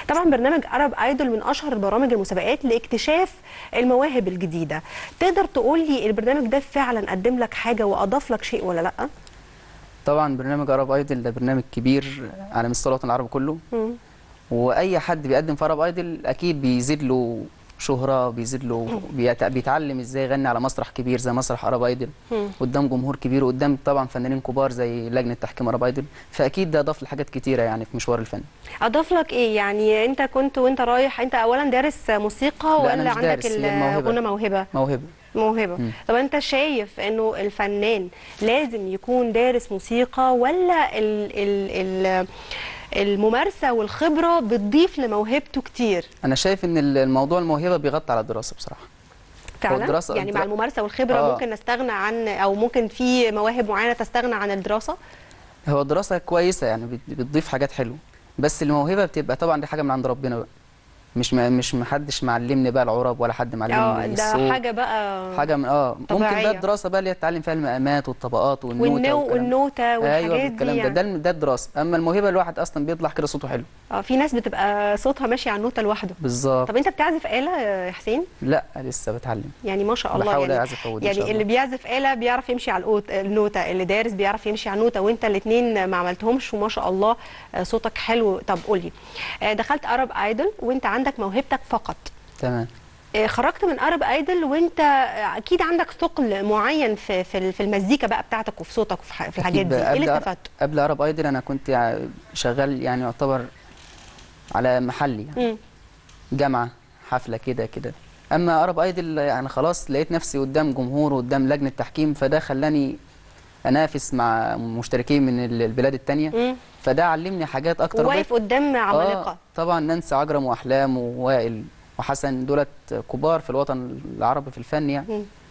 طبعا برنامج ارب ايدول من اشهر برامج المسابقات لاكتشاف المواهب الجديده تقدر تقول لي البرنامج ده فعلا قدم لك حاجه واضاف لك شيء ولا لا طبعا برنامج ارب ايدل ده برنامج كبير على مستوى الوطن العربي كله مم. واي حد بيقدم في ارب ايدل اكيد بيزيد له شهرة بيزيد له بيت- بيتعلم ازاي يغني على مسرح كبير زي مسرح ارب ايدل مم. قدام جمهور كبير وقدام طبعا فنانين كبار زي لجنة تحكيم ارب ايدل فاكيد ده اضاف لحاجات كتيرة يعني في مشوار الفن اضاف لك ايه يعني انت كنت وانت رايح انت اولا دارس موسيقى لا، أنا ولا مش عندك دارس، هي الموهبة. الغنى موهبه موهبة موهبه مم. طب انت شايف انه الفنان لازم يكون دارس موسيقى ولا ال ال ال الممارسه والخبره بتضيف لموهبته كتير انا شايف ان الموضوع الموهبة بيغطي على الدراسة بصراحة فعلا الدراسة- يعني مع الممارسه والخبره آه. ممكن نستغنى عن او ممكن في مواهب معينه تستغنى عن الدراسه هو الدراسة كويسة يعني بت- بتضيف حاجات حلوة بس الموهبة بتبقى طبعا دي حاجة من عند ربنا بقى مش ما مش محدش معلمني بقى العرب ولا حد اه معلمني ده الصوت حاجه بقى حاجة من اه ممكن طبيعية. بقى الدراسة بقى اللي هي تتعلم فيها المقامات والطبقات والنوتة والنو والكلام ده. والنوته والحاجات ايوه دي الكلام ده يعني. ده الم- ده الدراسة اما الموهبة الواحد اصلا بيطلع كده صوته حلو اه في ناس بتبقى صوتها ماشي على النوته لوحده بالظبط طب انت بتعزف آلة يا حسين لا لسه بتعلم يعني ما شاء الله بحاول يعني اعزف اود ان يعني شاء اللي الله بيعزف آلة بيعرف يمشي على الأوت النوتة اللي دارس بيعرف يمشي على النوتة وانت الاثنين ما عملتهمش وما شاء الله آه، صوتك حلو طب قولي آه، دخلت أرب ايدل وانت عندك موهبتك فقط تمام آه، خرجت من أرب ايدل وانت آه، اكيد عندك ثقل معين في في ال- في المزيكا بقى بتاعتك وفي صوتك وفي ح- في الحاجات أكيد دي بقى ايه اللي قبل استفدته؟ قبل عرب ايدل انا كنت يع- شغال يعني يعتبر على محلي يعني. مم. جامعة حفلة كده كده اما عرب ايدل يعني خلاص لقيت نفسي قدام جمهور وقدام لجنة تحكيم فده خلاني انافس مع مشتركين من ال- البلاد التانية مم. فده علمني حاجات اكتر وواقف قدام عمالقة آه طبعا نانسي عجرم واحلام ووائل وحسن دولت كبار في الوطن العربي في الفن يعني مم.